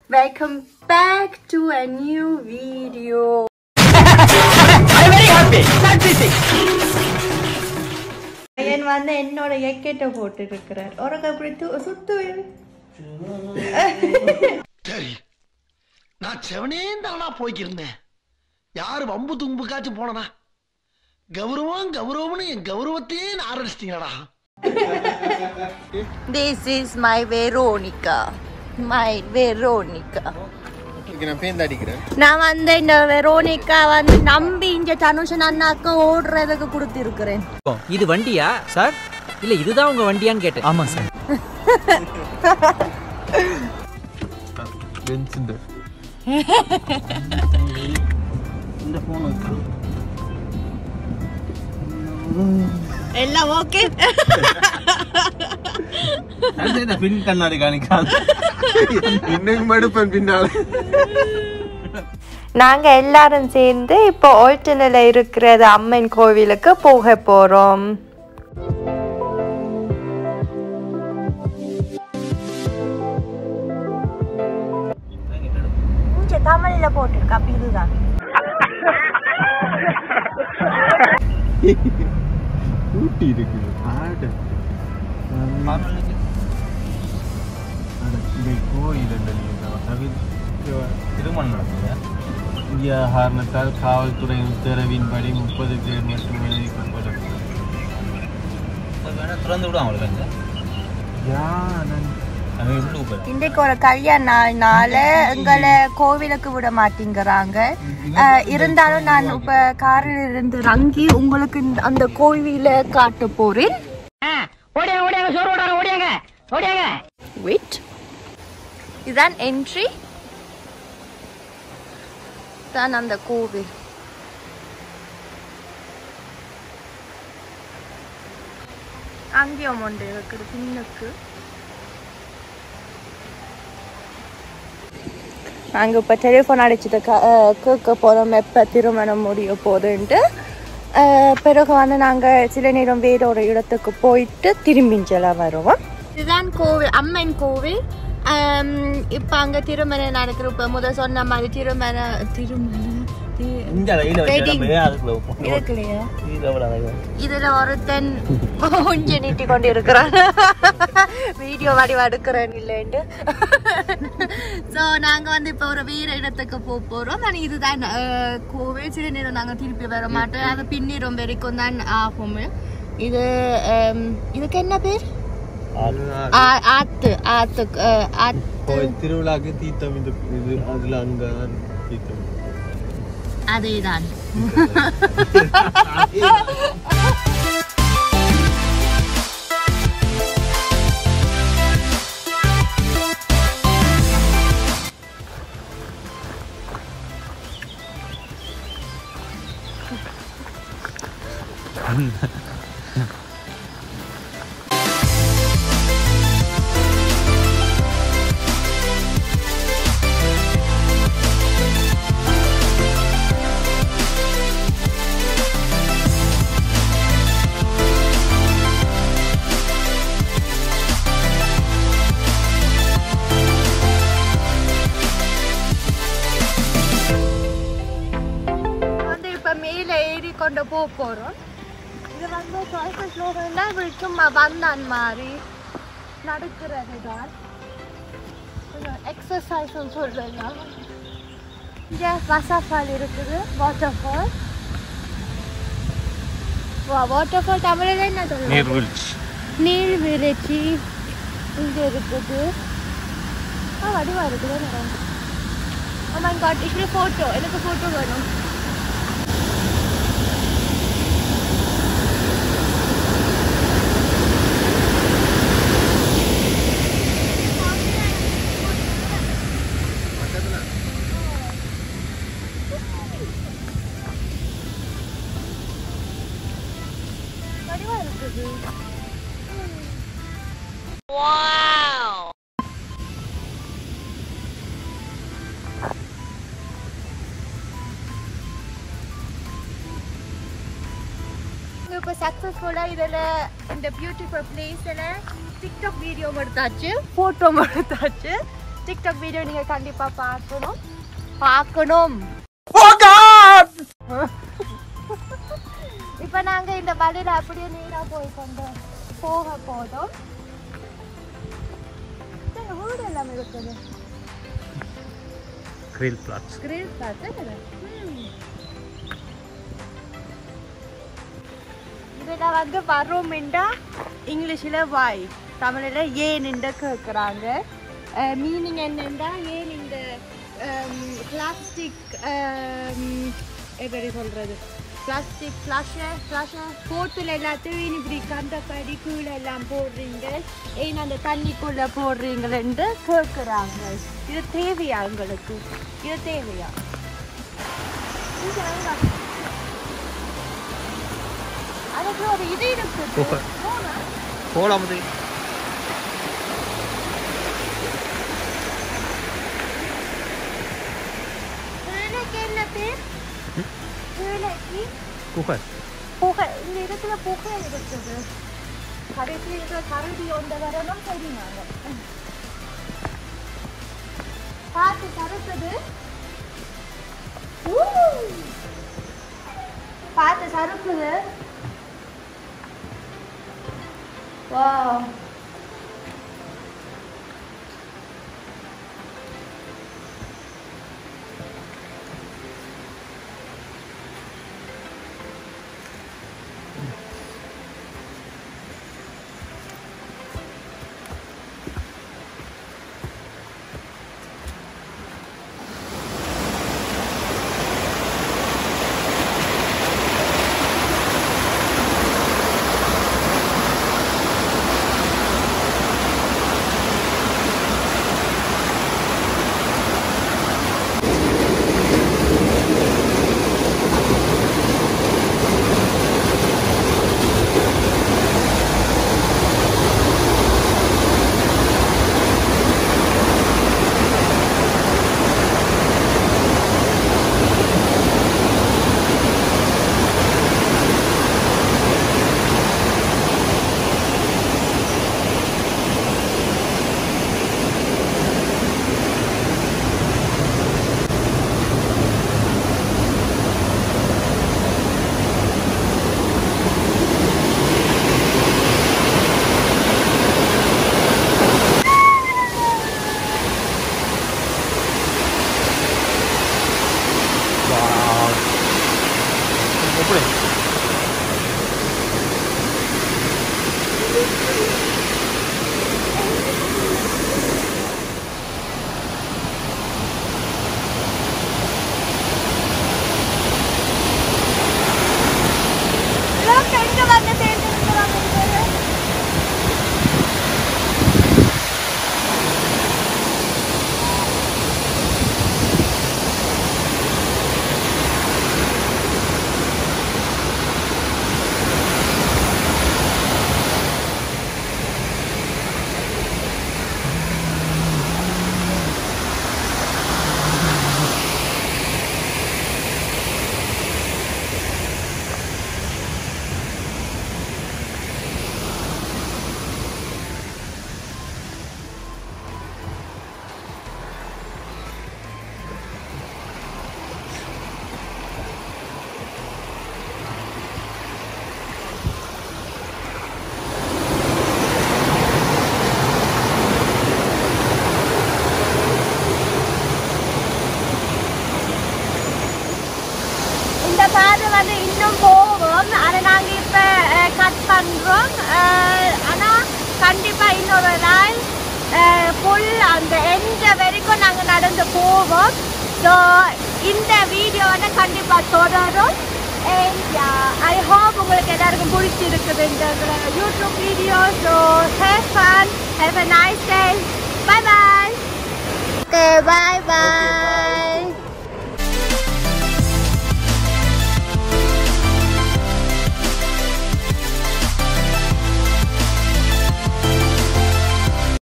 Welcome back to a new video. பையன் வந்து என்னோட எக்கெட்ட போட்டு இருக்கிறார் உனக்கு அப்படி து- சுத்துவேன் சரி நான் செவனே தானா போய்க்கிருந்தேன் யாரு வம்பு தும்புக்காச்சும் போனனா கௌரவம் கௌரவம்னு என் கௌரவத்தையே ஆரம்பிச்சிட்டீங்களா This is my Veronica. My Veronica. நான் பேந்து அடிக்கிறேன் நான் வந்து இந்த வெரோனிகா வந்து நம்பி இங்க தனுஷன் அண்ணாக்கு ஓடுறதுக்கு கொடுத்திருக்கிறேன் இது வண்டியா சார் இல்ல இதுதான் உங்க வண்டியான்னு கேட்டேன் ஆமா சார் பென்ஸ் எல்லாம் ஓகே பின் கண்ணாடி காணிக்காது இன்னும் மடுப்பேன் பின்னால நாங்க எல்லாரும் சேர்ந்து இப்போ ஓல்டனில் இருக்கிறது அம்மன் கோவிலுக்கு போக போறோம் தமிழ்ல போட்டிருக்கா அப்ப இதுதான் ஊட்டி இருக்குது ஆடு இங்கே கோயில் திருமணம் நடக்குது இந்திய காரணத்தால் காவல்துறை உத்தரவின்படி முப்பது பேர் மட்டுமே அனுப்பப்படும் திறந்து விடும் அவங்களுக்கு யானன் இன்றைக்கு ஒரு கல்யாண நாள்னால எங்களை கோவிலுக்கு விட மாட்டேங்கிறாங்க அஹ், இருந்தாலும் நான் இப்ப காரில் இருந்து இறங்கி உங்களுக்கு இந்த- அந்த கோவில காட்ட போறேன் Wait. இதுதான் என்ட்ரி தான் அந்த கோவில் அங்கேயும் ஒன்று இருக்குது பின்னுக்கு நாங்கள் இப்போ டெலிஃபோன் அடிச்சது கேட்க போகிறோம் எப்போ திருமணம் முடிய போகுதுன்ட்டு அஹ், பிறகு வந்து நாங்கள் சில நேரம் வேற ஒரு இடத்துக்கு போயிட்டு திரும்பிஞ்செல்லாம் வருவோம் இதுதான் கோவில் அம்மன் கோவில் இப்போ அங்கே திருமணம் நடக்கிற இப்போ முதல் சொன்ன மாதிரி திருமண திருமணம் தி- இந்த ரயில Wedding. அதுக்குள்ள வைப்போம். இருக்கு இல்லையா இது எவ்வளவு அழகா இதுல ஒருத்தன் கொஞ்ச நீட்டி கொண்டு இருக்கிறான் வீடியோ வடிவ எடுக்கிறேன் இல்லைன்ட்டு ஸோ நாங்க வந்து இப்போ ஒரு வேற இடத்துக்கு போக போறோம் ஆனால் இதுதான் அஹ், கோவில் சில நேரம் நாங்க திருப்பி வர மாட்டோம் அது பின்னிரும் வரைக்கும் தான் ஆகும் இது அம், இதுக்கு என்ன பேர் ஆ- ஆத்து ஆத்து அஹ், ஆத்து கோயில் திருவிழாக்கு தீர்த்தம் இது இது அதுல அங்க தீர்த்தம் அதேதான் வந்து இப்ப மேல ஏறி கொண்டு போக போறோம் இது வந்து சாய்ஸ் ஃப்ளோர்னா இப்படி சும்மா வந்தான் மாதிரி நடக்கிறது தான் கொஞ்சம் எக்ஸசைஸ்னு சொல்றேன் இங்கே வாட்டர்ஃபால் இருக்குது வாட்டர்ஃபால் வா வாட்டர்ஃபால் தமிழில் என்ன சொல்லுவாங்க நீர்வீழ்ச்சி நீர்வீழ்ச்சி இங்கே இருக்குது ஆ வடிவா இருக்குது ஆமா காட் இப்படி ஃபோட்டோ எனக்கு ஃபோட்டோ வேணும் வடிவா இருக்குது இப்போ சக்ஸஸ்ஃபுல்லாக இதில் இந்த பியூட்டிஃபுல் பிளேஸில் டிக்டாக் வீடியோ எடுத்தாச்சு ஃபோட்டோ எடுத்தாச்சு டிக்டாக் வீடியோ நீங்க கண்டிப்பா பார்க்கணும் பார்க்கணும் இப்ப நாங்க இந்த வழியில அப்படியே நேரா போய் கொண்டு போக போதும் எங்க வீடு எல்லாம் இருக்குது கிரில் பிளாட்ஸ் கிரில் பார்த்து இதில் வந்து வரோம்ண்டா இங்கிலீஷில் வாய் தமிழில் ஏன்னு கேட்குறாங்க மீனிங் என்னென்னா ஏன் இந்த பிளாஸ்டிக் எப்படி சொல்கிறது பிளாஸ்டிக் ஃப்ளாஷை ஃப்ளாஷை போட்டில் எல்லாத்தையும் இப்படி கண்டபடி கீழே எல்லாம் போடுறீங்க ஏன் அந்த தண்ணிக்குள்ளே போடுறீங்களேன்னு கேட்குறாங்க இது தேவையா உங்களுக்கு இது தேவையா இங்க வாங்க. அதுக்கு ஒரு இது இருக்குது போக. போனா போகலாம் அது வேலைக்கு என்ன பேர் வேலைக்கு குகை புகை இந்த இடத்துல புகை இருக்குது கடைசி இருக்கிற கருதி ஒன்ற வரணும் தெரியுமாங்க பார்த்து சறுக்குது ஊ! பார்த்து சறுக்குது வா எப்படி இதெல்லாம் எங்க வந்து சேர்ந்துருக்குறாங்க இவரு? இந்த பாதை வந்து இன்னும் போகும் அதை நாங்க இப்ப கட் பண்றோம் அஹ், ஆனா கண்டிப்பா இன்னொரு நாள் ஃபுல் அந்த எந்த வரைக்கும் நாங்க நடந்து போவோம் ஸோ இந்த வீடியோ வந்து கண்டிப்பா தொடரும் ஐ ஹோப் உங்களுக்கு எல்லாருக்கும் பிடிச்சிருக்குது இந்த YouTube video so have fun have a nice day bye bye okay bye bye